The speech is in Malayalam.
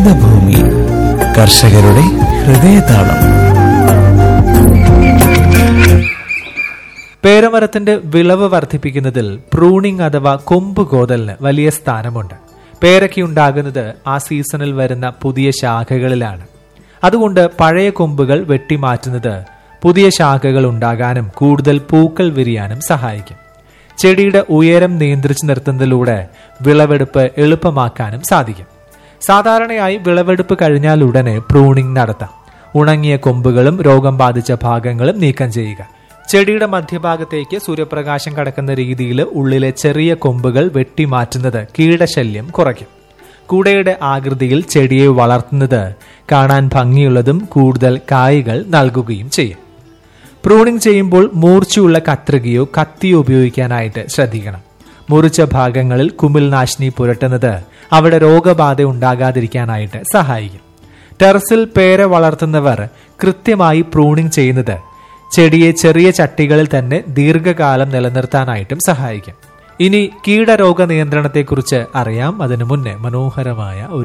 ഹരിതഭൂമി കർഷകരുടെ ഹൃദയതാളം പേരമരത്തിന്റെ വിളവ് വർദ്ധിപ്പിക്കുന്നതിൽ പ്രൂണിംഗ് അഥവാ കൊമ്പ് കോതലിന് വലിയ സ്ഥാനമുണ്ട് പേരയ്ക്കുണ്ടാകുന്നത് ആ സീസണിൽ വരുന്ന പുതിയ ശാഖകളിലാണ് അതുകൊണ്ട് പഴയ കൊമ്പുകൾ വെട്ടിമാറ്റുന്നത് പുതിയ ശാഖകൾ ഉണ്ടാകാനും കൂടുതൽ പൂക്കൾ വിരിയാനും സഹായിക്കും ചെടിയുടെ ഉയരം നിയന്ത്രിച്ചു നിർത്തുന്നതിലൂടെ വിളവെടുപ്പ് എളുപ്പമാക്കാനും സാധിക്കും സാധാരണയായി വിളവെടുപ്പ് കഴിഞ്ഞാൽ ഉടനെ പ്രൂണിംഗ് നടത്താം ഉണങ്ങിയ കൊമ്പുകളും രോഗം ബാധിച്ച ഭാഗങ്ങളും നീക്കം ചെയ്യുക ചെടിയുടെ മധ്യഭാഗത്തേക്ക് സൂര്യപ്രകാശം കടക്കുന്ന രീതിയിൽ ഉള്ളിലെ ചെറിയ കൊമ്പുകൾ വെട്ടിമാറ്റുന്നത് കീടശല്യം കുറയ്ക്കും കൂടയുടെ ആകൃതിയിൽ ചെടിയെ വളർത്തുന്നത് കാണാൻ ഭംഗിയുള്ളതും കൂടുതൽ കായ്കൾ നൽകുകയും ചെയ്യും പ്രൂണിംഗ് ചെയ്യുമ്പോൾ മൂർച്ചയുള്ള കത്രികയോ കത്തിയോ ഉപയോഗിക്കാനായിട്ട് ശ്രദ്ധിക്കണം മുറിച്ച ഭാഗങ്ങളിൽ കുമിൾനാശിനി പുരട്ടുന്നത് അവിടെ രോഗബാധ ഉണ്ടാകാതിരിക്കാനായിട്ട് സഹായിക്കും ടെറസിൽ പേര വളർത്തുന്നവർ കൃത്യമായി പ്രൂണിംഗ് ചെയ്യുന്നത് ചെടിയെ ചെറിയ ചട്ടികളിൽ തന്നെ ദീർഘകാലം നിലനിർത്താനായിട്ടും സഹായിക്കും ഇനി കീടരോഗ നിയന്ത്രണത്തെക്കുറിച്ച് അറിയാം അതിനു മുന്നേ മനോഹരമായ ഒരു